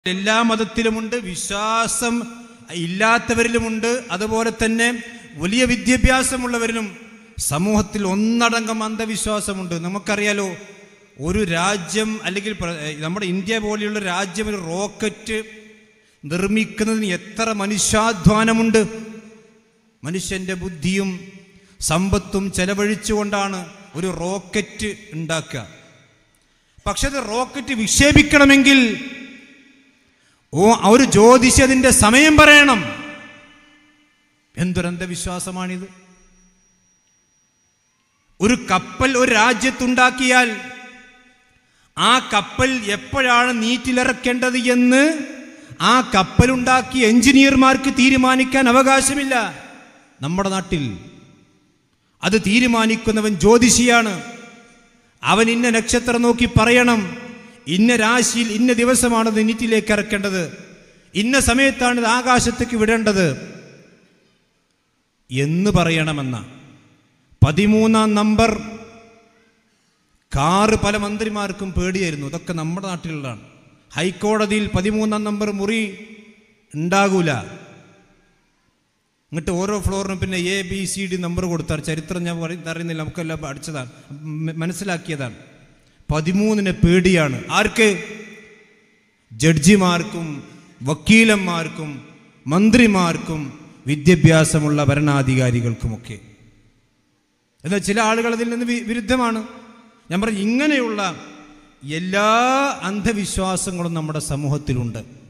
എല്ലാ മതത്തിലുമുണ്ട് വിശ്വാസം ഇല്ലാത്തവരിലുമുണ്ട് അതുപോലെ തന്നെ വലിയ വിദ്യാഭ്യാസമുള്ളവരിലും സമൂഹത്തിൽ ഒന്നടങ്കം അന്ധവിശ്വാസമുണ്ട് നമുക്കറിയാലോ ഒരു രാജ്യം അല്ലെങ്കിൽ പ്ര- നമ്മുടെ ഇന്ത്യ പോലെയുള്ള രാജ്യം ഒരു റോക്കറ്റ് നിർമ്മിക്കുന്നതിന് എത്ര മനുഷ്യാധ്വാനമുണ്ട് മനുഷ്യന്റെ ബുദ്ധിയും സമ്പത്തും ചെലവഴിച്ചുകൊണ്ടാണ് ഒരു റോക്കറ്റ് ഉണ്ടാക്കുക പക്ഷെ അത് റോക്കറ്റ് വിക്ഷേപിക്കണമെങ്കിൽ ഓ ഒരു ജ്യോതിഷി അതിന്റെ സമയം പറയണം എന്തൊരു അന്ധവിശ്വാസമാണിത് ഒരു കപ്പൽ ഒരു രാജ്യത്തുണ്ടാക്കിയാൽ ആ കപ്പൽ എപ്പോഴാണ് നീറ്റിലിറക്കേണ്ടത് എന്ന് ആ കപ്പലുണ്ടാക്കിയ എഞ്ചിനീയർമാർക്ക് തീരുമാനിക്കാൻ അവകാശമില്ല നമ്മുടെ നാട്ടിൽ അത് തീരുമാനിക്കുന്നവൻ ജ്യോതിഷിയാണ് അവൻ ഇന്ന നക്ഷത്രം നോക്കി പറയണം ഇന്ന രാശിയിൽ ഇന്ന ദിവസമാണ് ഇത് നീറ്റിലേക്ക് ഇറക്കേണ്ടത് ഇന്ന സമയത്താണ് ഇത് ആകാശത്തേക്ക് വിടേണ്ടത് എന്ന് പറയണമെന്ന പതിമൂന്നാം നമ്പർ കാറ് പല മന്ത്രിമാർക്കും പേടിയായിരുന്നു ഇതൊക്കെ നമ്മുടെ നാട്ടിലുള്ളതാണ് ഹൈക്കോടതിയിൽ പതിമൂന്നാം നമ്പർ മുറി ഉണ്ടാകൂല എന്നിട്ട് ഓരോ ഫ്ലോറിനും പിന്നെ A B C D number കൊടുത്താൽ ചരിത്രം ഞാൻ പറയ- അറിയുന്നില്ല നമുക്കെല്ലാം പഠിച്ചതാണ് മ- മനസ്സിലാക്കിയതാണ് പതിമൂന്നിന് പേടിയാണ് ആർക്ക് ജഡ്ജിമാർക്കും വക്കീലന്മാർക്കും മന്ത്രിമാർക്കും വിദ്യാഭ്യാസമുള്ള ഭരണാധികാരികൾക്കുമൊക്കെ എന്നാൽ ചില ആളുകൾ അതിൽ നിന്ന് വി- വിരുദ്ധമാണ് ഞാൻ പറഞ്ഞു ഇങ്ങനെയുള്ള എല്ലാ അന്ധവിശ്വാസങ്ങളും നമ്മുടെ സമൂഹത്തിലുണ്ട്